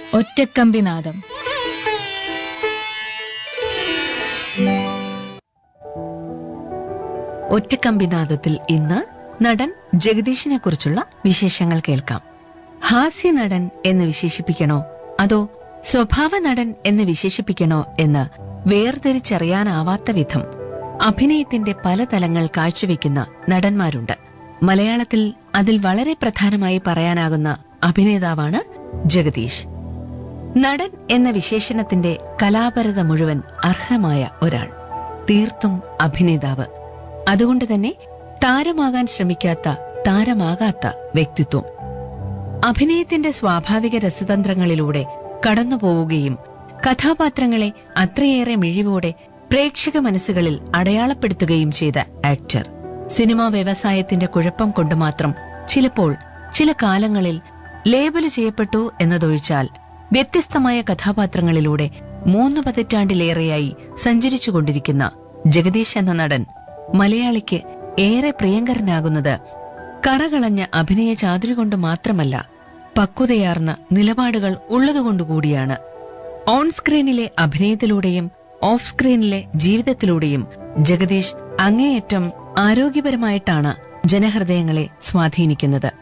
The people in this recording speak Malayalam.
ഒറ്റക്കമ്പിനാദം ഒറ്റക്കമ്പിനാദത്തിൽ ഇന്ന് നടൻ ജഗദീഷിനെ കുറിച്ചുള്ള വിശേഷങ്ങൾ കേൾക്കാം ഹാസ്യ നടൻ എന്ന് വിശേഷിപ്പിക്കണോ അതോ സ്വഭാവ നടൻ എന്ന് വിശേഷിപ്പിക്കണോ എന്ന് വേർതിരിച്ചറിയാനാവാത്ത വിധം അഭിനയത്തിന്റെ പല തലങ്ങൾ കാഴ്ചവെക്കുന്ന നടന്മാരുണ്ട് മലയാളത്തിൽ അതിൽ വളരെ പ്രധാനമായി പറയാനാകുന്ന അഭിനേതാവാണ് ജഗദീഷ് നടൻ എന്ന വിശേഷണത്തിന്റെ കലാപരത മുഴുവൻ അർഹമായ ഒരാൾ തീർത്തും അഭിനേതാവ് അതുകൊണ്ട് തന്നെ താരമാകാൻ ശ്രമിക്കാത്ത താരമാകാത്ത വ്യക്തിത്വം അഭിനയത്തിന്റെ സ്വാഭാവിക രസതന്ത്രങ്ങളിലൂടെ കടന്നുപോവുകയും കഥാപാത്രങ്ങളെ അത്രയേറെ മിഴിവോടെ പ്രേക്ഷക മനസ്സുകളിൽ അടയാളപ്പെടുത്തുകയും ചെയ്ത ആക്ടർ സിനിമാ വ്യവസായത്തിന്റെ കുഴപ്പം കൊണ്ട് മാത്രം ചിലപ്പോൾ ചില കാലങ്ങളിൽ ലേബല് ചെയ്യപ്പെട്ടു എന്നതൊഴിച്ചാൽ വ്യത്യസ്തമായ കഥാപാത്രങ്ങളിലൂടെ മൂന്ന് പതിറ്റാണ്ടിലേറെയായി സഞ്ചരിച്ചുകൊണ്ടിരിക്കുന്ന ജഗദീഷ് എന്ന നടൻ മലയാളിക്ക് ഏറെ പ്രിയങ്കരനാകുന്നത് കറകളഞ്ഞ അഭിനയ ചാതുരി കൊണ്ട് മാത്രമല്ല പക്വതയാർന്ന നിലപാടുകൾ ഉള്ളതുകൊണ്ടുകൂടിയാണ് ഓൺ സ്ക്രീനിലെ അഭിനയത്തിലൂടെയും ഓഫ് സ്ക്രീനിലെ ജീവിതത്തിലൂടെയും ജഗദീഷ് അങ്ങേയറ്റം ആരോഗ്യപരമായിട്ടാണ് ജനഹൃദയങ്ങളെ സ്വാധീനിക്കുന്നത്